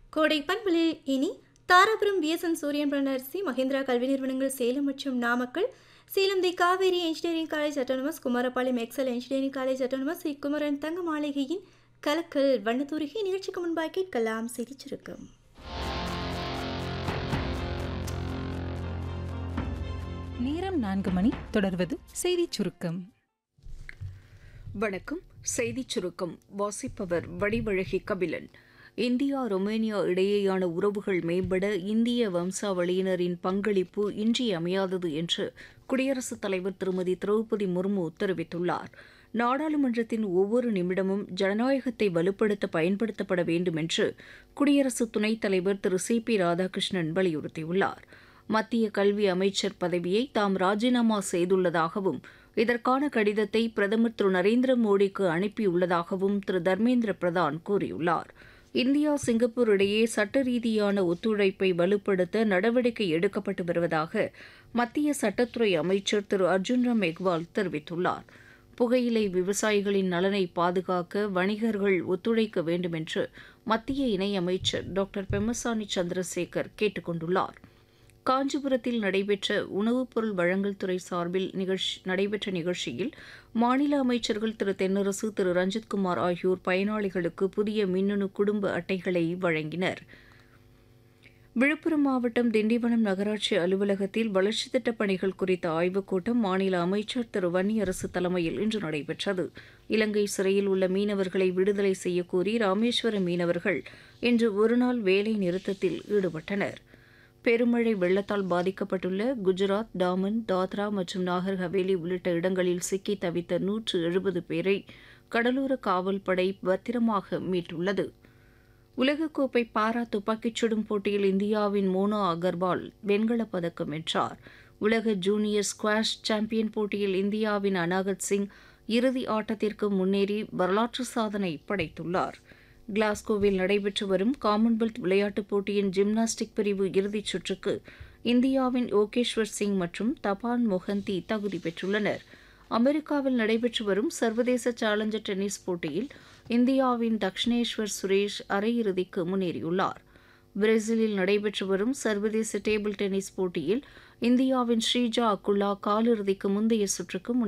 கோடை பண்பலில் இனி தாராபுரம் பிஎஸ்என் சூரியன் பிரணர்சி மஹிந்திரா கல்வி நிறுவனங்கள் சேலம் மற்றும் Namakkal Salem the Kaveri engineering college autonomous Kumarapalayam Excel engineering college autonomous Sri Kumaran தங்க மாளிகையின் கலக்கல் வண்ணத்தூரிகை நிகழ்ச்சிக்கு முன்பாக கேட்கலாம் செய்தி சுருக்கம் நேரம் நான்கு மணி தொடர்வது செய்திச் சுருக்கம் வணக்கம் செய்திச் சுருக்கம் வாசிப்பவர் வடிவழகி கபிலன் இந்தியா ரொமேனியா இடையேயான உறவுகள் மேம்பட இந்திய வம்சாவளியினரின் பங்களிப்பு இன்றியமையாதது என்று குடியரசுத் தலைவர் திருமதி திரௌபதி முர்மு தெரிவித்துள்ளார் நாடாளுமன்றத்தின் ஒவ்வொரு நிமிடமும் ஜனநாயகத்தை வலுப்படுத்த பயன்படுத்தப்பட வேண்டும் என்று குடியரசு துணைத் தலைவர் திரு சி பி ராதாகிருஷ்ணன் வலியுறுத்தியுள்ளார் மத்திய கல்வி அமைச்சர் பதவியை தாம் ராஜினாமா செய்துள்ளதாகவும் இதற்கான கடிதத்தை பிரதமர் திரு நரேந்திர மோடிக்கு அனுப்பியுள்ளதாகவும் திரு தர்மேந்திர பிரதான் கூறியுள்ளார் இந்தியா சிங்கப்பூர் இடையே சட்ட ரீதியான ஒத்துழைப்பை வலுப்படுத்த நடவடிக்கை எடுக்கப்பட்டு வருவதாக மத்திய சட்டத்துறை அமைச்சர் திரு அர்ஜுன் ராம் மெக்வால் தெரிவித்துள்ளார் புகையிலை விவசாயிகளின் நலனை பாதுகாக்க வணிகர்கள் ஒத்துழைக்க வேண்டும் என்று மத்திய இணையமைச்சர் டாக்டர் பெம்மசானி சந்திரசேகர் கேட்டுக் கொண்டுள்ளார் காஞ்சிபுரத்தில் நடைபெற்ற உணவுப் பொருள் வழங்கல் துறை சார்பில் நிகழ்ச்சி நடைபெற்ற நிகழ்ச்சியில் மாநில அமைச்சர்கள் திரு தென்னரசு திரு ரஞ்சித்குமார் ஆகியோர் பயனாளிகளுக்கு புதிய மின்னணு குடும்ப அட்டைகளை வழங்கினர் விழுப்புரம் மாவட்டம் திண்டிவனம் நகராட்சி அலுவலகத்தில் வளர்ச்சித் திட்டப் பணிகள் குறித்த ஆய்வுக் கூட்டம் மாநில அமைச்சர் திரு வன்னியரசு தலைமையில் இன்று நடைபெற்றது இலங்கை சிறையில் உள்ள மீனவர்களை விடுதலை செய்யக்கோரி ராமேஸ்வர மீனவர்கள் இன்று ஒருநாள் வேலை நிறுத்தத்தில் ஈடுபட்டனர் பெருமழை வெள்ளத்தால் பாதிக்கப்பட்டுள்ள குஜராத் டாமன் தாத்ரா மற்றும் நாகர் ஹவேலி உள்ளிட்ட இடங்களில் சிக்கி தவித்த நூற்று எழுபது பேரை கடலோர காவல்படை பத்திரமாக மீட்டுள்ளது உலகக்கோப்பை பாரா துப்பாக்கிச் சுடும் போட்டியில் இந்தியாவின் மோனோ அகர்வால் வெண்கலப் பதக்கம் வென்றார் உலக ஜூனியர் ஸ்குவாஷ் சாம்பியன் போட்டியில் இந்தியாவின் அனாகத் சிங் இறுதி ஆட்டத்திற்கு முன்னேறி வரலாற்று சாதனை படைத்துள்ளார் கிளாஸ்கோவில் நடைபெற்று வரும் காமன்வெல்த் விளையாட்டுப் போட்டியின் ஜிம்னாஸ்டிக் பிரிவு இறுதிச் சுற்றுக்கு இந்தியாவின் யோகேஸ்வர் சிங் மற்றும் தபான் மொஹந்தி தகுதி பெற்றுள்ளனர் அமெரிக்காவில் நடைபெற்று வரும் சர்வதேச சேலஞ்சர் டென்னிஸ் போட்டியில் இந்தியாவின் தக்ஷனேஸ்வர் சுரேஷ் அரையிறுதிக்கு முன்னேறியுள்ளார் பிரேசிலில் நடைபெற்று வரும் சர்வதேச டேபிள் டென்னிஸ் போட்டியில் இந்தியாவின் ஸ்ரீஜா அக்குல்லா காலிறுதிக்கு முந்தைய சுற்றுக்கு முன்னேறியுள்ளார்